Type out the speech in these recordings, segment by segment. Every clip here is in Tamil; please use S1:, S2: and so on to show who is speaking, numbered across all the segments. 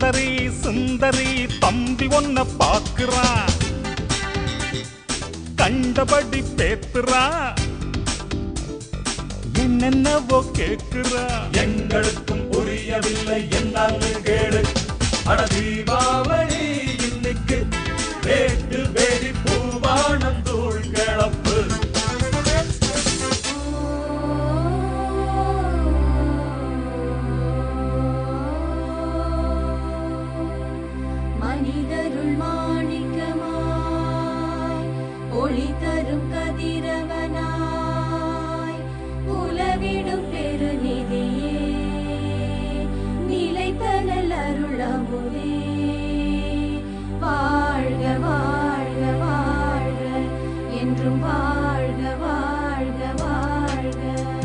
S1: சுந்தரி சுந்தரி தம்பி ஒன்ன பாக்குறான் கண்டபடி பேத்துறா என்னென்னவோ கேக்குறா
S2: எங்களுக்கும் புரியவில்லை என்னன்னு கேளு அட தீபாவளி இன்னைக்கு வேட்டு வேடி பூவானம் தூள் கிளப்பு
S3: மனிதருள் மாணிக்கமாய் ஒளி தரும் கதிரவனாய் உலவிடும் பெருநிதியே நிலைத்தனல் அருளமுதே வாழ்க வாழ்க வாழ்க என்றும் வாழ்க வாழ்க வாழ்க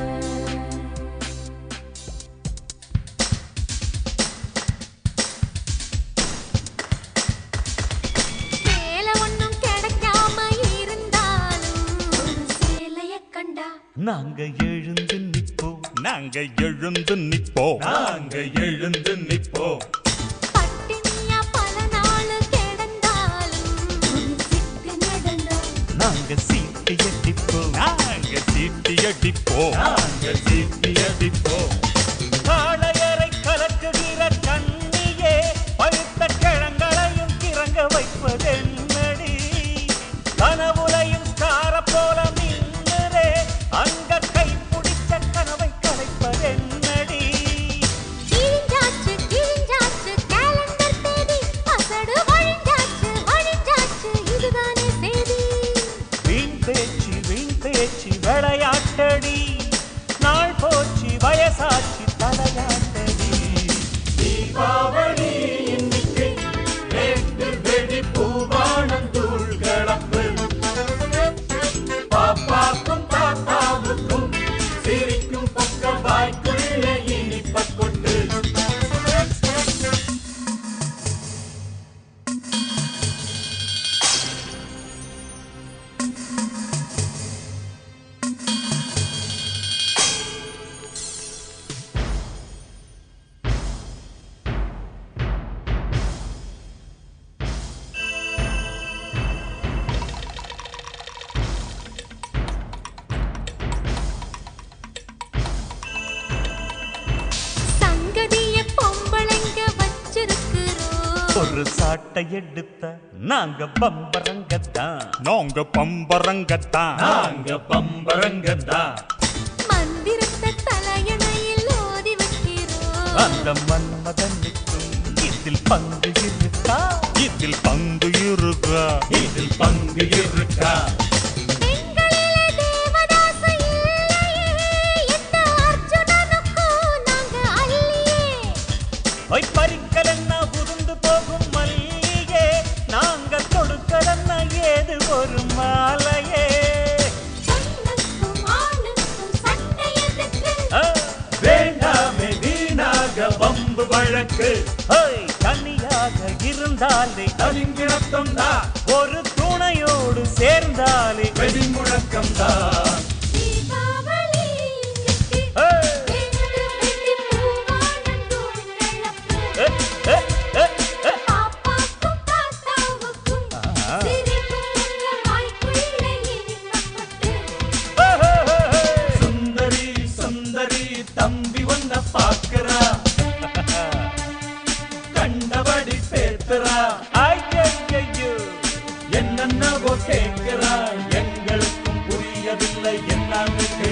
S4: வேலை ஒண்ணும் கிடைக்காம இருந்தாலும் ஒரு சேலைய கண்டா
S1: நாங்க எழுந்து நிப்போம் நாங்க எழுந்து நிப்போம்
S2: நாங்க எழுந்து நிப்போம்
S4: பட்டினியா பல நாள் கிடந்தாலும்
S3: ஒரு சிட்டு நடந்தா
S1: நாங்க சீட்டு அடிப்போம் நாங்க சீட்டு அடிப்போம்
S2: நாங்க சீட்டி அடிப்போம்
S1: காளையரை கலக்குகிற கண்ணியே பழுத்த கிழங்களையும் கிறங்க வைப்பதென்னடி கனவுலையும் ஸ்டார போல மின்னுரே அங்க கை பிடிச்ச கனவை கலைப்பதென்னடி
S4: கிழிஞ்சாச்சு கிழிஞ்சாச்சு கேலண்டர் தேதி அசடு வழிஞ்சாச்சு வழிஞ்சாச்சு இதுதானே செய்தி
S1: வீண் பேச்சு வீண் பேச்சு விளையாட்டடி நாள் போச்சு வயசாச்சு தலையாட்டடி
S2: தீபாவளி இன்னைக்கு வேட்டு வெடி பூவானம் தூள் கிளப்பு பாப்பாக்கும் தாத்தாவுக்கும் சிரிக்கும் பக்க வாய்க்குள்ள இனிப்ப கொட்டு
S4: சங்கதிய பொம்பளைங்க வச்சிருக்கிறோம்
S1: ஒரு சாட்டை எடுத்த நாங்க பம்பரங்கத்தான் நாங்க பம்பரங்கத்தான்
S2: நாங்க பம்பரங்கத்தான்
S4: மந்திரத்தை தலையணையில் ஓதி வைக்கிறோம்
S1: அந்த மன்மதனுக்கும் இதில் பங்கு இருக்கா இதில் பங்கு இருக்கா
S2: இதில் பங்கு இருக்கா
S4: பெண்களிலே தேவதாசு இல்லையே எந்த அர்ஜுனனுக்கும் நாங்க அல்லியே
S1: ஒய் பறிக்கலன்னா உருந்து போகும் மல்லிகே நாங்க கொடுக்கலன்னா ஏது ஒரு மாலையே
S3: பெண்ணுக்கும் ஆணுக்கும் சண்டை எதுக்கு
S1: ஆ,
S2: வேண்டாமே வீணாக வம்பு வழக்கு
S1: ஓய், தனியாக இருந்தாலே
S2: தனிங்கிணத்தம் தான்
S1: ஒரு துணையோடு சேர்ந்தாலே
S2: வெடி முழக்கம் தான்
S3: தீபாவளி இன்னைக்கு
S1: ஏய்,
S3: வேட்டு வெடி பூவானம் தூள் கிளப்பு
S1: ஏ, ஏ, ஏ, ஏ.
S3: பாப்பாக்கும் தாத்தாவுக்கும்
S1: ஆஹா.
S3: சிரிக்கும் உங்கள் வாய்க்குள்ள இனிப்பப்பட்டு
S2: சுந்தரி சுந்தரி தம்பி ஒன்ன பாக்குறா கண்டபடி பேத்துறா
S1: ஐயையையோ.
S2: என்னென்னவோ கேட்கிறா எங்களுக்கும் புரியவில்லை என்னன்னு